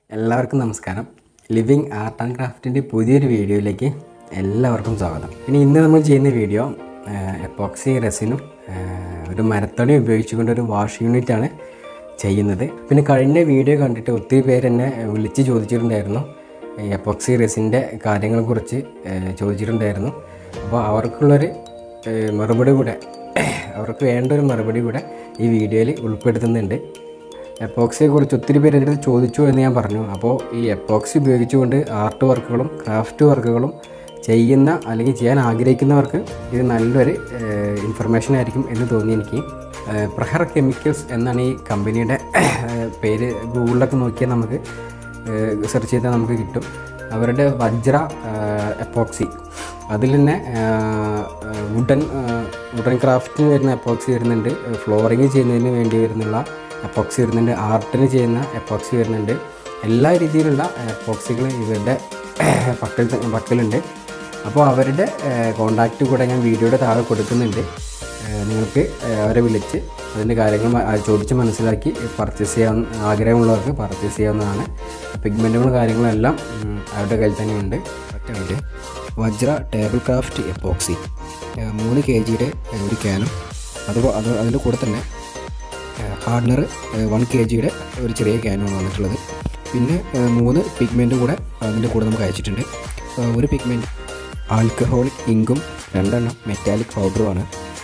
എല്ലാവർക്കും നമസ്കാരം living art and ക്രാഫ്റ്റിൻ്റെ പുതിയൊരു വീഡിയോയിലേക്ക് എല്ലാവർക്കും സ്വാഗതം ഇനി ഇന്ന് നമ്മൾ ചെയ്യുന്ന വീഡിയോ എപ്പോക്സി റെസിനും ഒരു മരത്തടി ഉപയോഗിച്ചുകൊണ്ട് ഒരു വാഷ് യൂണിറ്റാണ് ചെയ്യുന്നത് പിന്നെ കഴിഞ്ഞ വീഡിയോ കണ്ടിട്ട് ഒത്തിരി പേര് എന്നെ വിളിച്ച് ചോദിച്ചിട്ടുണ്ടായിരുന്നു ഈ എപ്പോക്സി റെസിൻ്റെ കാര്യങ്ങളെക്കുറിച്ച് ഏഹ്, ചോദിച്ചിട്ടുണ്ടായിരുന്നു അപ്പോൾ അവർക്കുള്ളൊരു ഏഹ്, മറുപടി കൂടെ അവർക്ക് വേണ്ട ഒരു മറുപടി കൂടെ ഈ വീഡിയോയിൽ ഉൾപ്പെടുത്തുന്നുണ്ട് എപ്പോക്സിയെ കുറിച്ച് ഒത്തിരി പേര് എൻ്റെ അടുത്ത് ചോദിച്ചു എന്ന് ഞാൻ പറഞ്ഞു അപ്പോൾ ഈ എപ്പോക്സി ഉപയോഗിച്ചുകൊണ്ട് ആർട്ട് വർക്കുകളും ക്രാഫ്റ്റ് വർക്കുകളും ചെയ്യുന്ന അല്ലെങ്കിൽ ചെയ്യാൻ ആഗ്രഹിക്കുന്നവർക്ക് ഇത് നല്ലൊരു ഇൻഫർമേഷൻ ആയിരിക്കും എന്ന് തോന്നി എനിക്ക് ഏഹ്, പ്രഹർ കെമിക്കൽസ് എന്നാണ് ഈ കമ്പനിയുടെ ഏഹ്, പേര് ഗൂഗിളിലൊക്കെ നോക്കിയാൽ നമുക്ക് സെർച്ച് ചെയ്താൽ നമുക്ക് കിട്ടും അവരുടെ വജ്ര ഏഹ്, എപ്പോക്സി അതിൽ തന്നെ വുഡൻ വുഡൻ ക്രാഫ്റ്റിന് വരുന്ന എപ്പോക്സി വരുന്നുണ്ട് ഫ്ലോറിങ് ചെയ്യുന്നതിന് വേണ്ടി വരുന്നുള്ള എപ്പോക്സി വരുന്നുണ്ട് ആർട്ടിന് ചെയ്യുന്ന എപ്പോക്സി വരുന്നുണ്ട് എല്ലാ രീതിയിലുള്ള എപ്പോക്സികൾ ഇവരുടെ പക്കൽ പക്കലുണ്ട് അപ്പോൾ അവരുടെ കോണ്ടാക്റ്റ് കൂടെ ഞാൻ വീഡിയോയുടെ താഴെ കൊടുക്കുന്നുണ്ട് ഏഹ് നിങ്ങൾക്ക് ഏഹ് അവരെ വിളിച്ച് അതിൻ്റെ കാര്യങ്ങൾ മ- ആ ചോദിച്ച് മനസ്സിലാക്കി പർച്ചേസ് ചെയ്യാവുന്ന ആഗ്രഹമുള്ളവർക്ക് പർച്ചേസ് ചെയ്യാവുന്നതാണ് പിഗ്മെൻറ്റുകളും കാര്യങ്ങളും എല്ലാം ഉം, അവരുടെ കയ്യിൽ തന്നെയുണ്ട് മറ്റേ വജ്ര ടേബിൾ ക്രാഫ്റ്റ് എപ്പോക്സി ഏഹ് മൂന്ന് കെ ജിയുടെ ഒരു ക്യാനും അത് അത് അതിൻ്റെ കൂടെ തന്നെ ഹാർഡ്നർ വൺ കെ ജിയുടെ ഒരു ചെറിയ ക്യാനുമാണ് വന്നിട്ടുള്ളത് പിന്നെ ഏഹ് മൂന്ന് പിഗ്മെൻറ്റും കൂടെ അതിൻ്റെ കൂടെ നമുക്ക് അയച്ചിട്ടുണ്ട് ഏഹ് ഒരു പിഗ്മെൻറ്റ് ആൽക്കഹോളിക് ഇങ്കും രണ്ടെണ്ണം മെറ്റാലിക് പൗഡറുമാണ്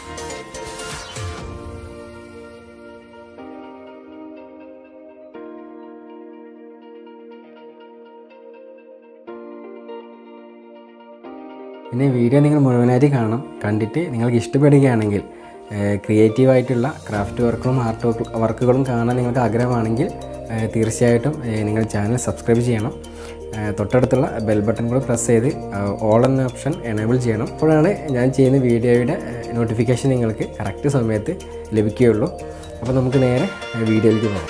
പിന്നെ വീഡിയോ നിങ്ങൾ മുഴുവനായിട്ട് കാണണം കണ്ടിട്ട് നിങ്ങൾക്ക് ഇഷ്ടപ്പെടുകയാണെങ്കിൽ ക്രിയേറ്റീവായിട്ടുള്ള ക്രാഫ്റ്റ് വർക്കുകളും ആർട്ട് വർക്കുകളും കാണാൻ നിങ്ങൾക്ക് ആഗ്രഹമാണെങ്കിൽ ഏഹ്, തീർച്ചയായിട്ടും ഏഹ്, നിങ്ങൾ ചാനൽ സബ്സ്ക്രൈബ് ചെയ്യണം ഏഹ്, തൊട്ടടുത്തുള്ള ബെൽ ബട്ടൺ കൂടെ പ്രസ് ചെയ്ത് ഓൾ എന്ന ഓപ്ഷൻ എനേബിൾ ചെയ്യണം അപ്പോഴാണ് ഞാൻ ചെയ്യുന്ന വീഡിയോയുടെ നോട്ടിഫിക്കേഷൻ നിങ്ങൾക്ക് കറക്റ്റ് സമയത്ത് ലഭിക്കുകയുള്ളൂ അപ്പോൾ നമുക്ക് നേരെ ഏഹ്, വീഡിയോയിലേക്ക് പോകാം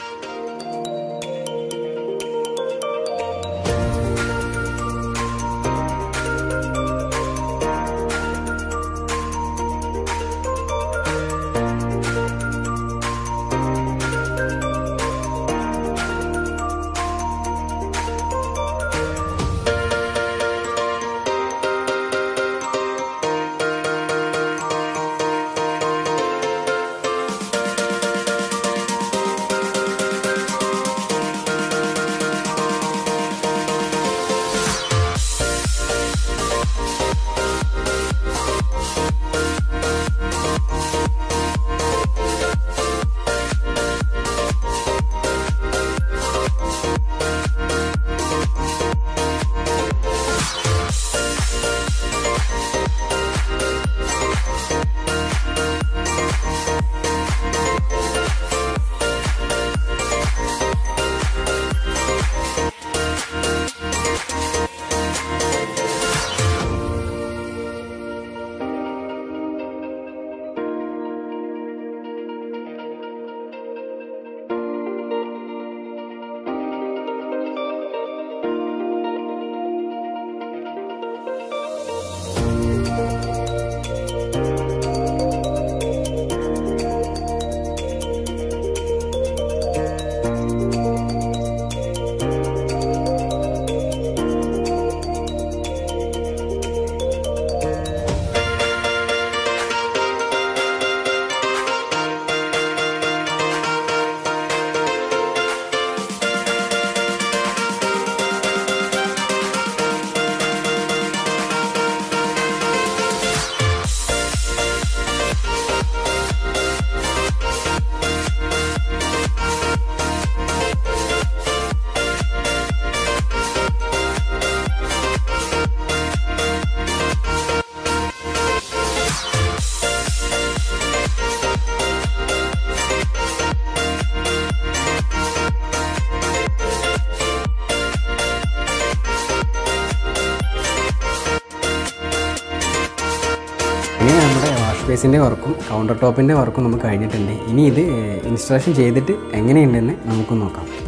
ഇനി നമ്മുടെ വാഷ് ബേസിൻ്റെ വർക്കും കൗണ്ടർ ടോപ്പിൻ്റെ വർക്കും നമുക്ക് കഴിഞ്ഞിട്ടുണ്ട് ഇനി ഇത് ഇൻസ്റ്റാളേഷൻ ചെയ്തിട്ട് എങ്ങനെയുണ്ടെന്ന് നമുക്ക് നോക്കാം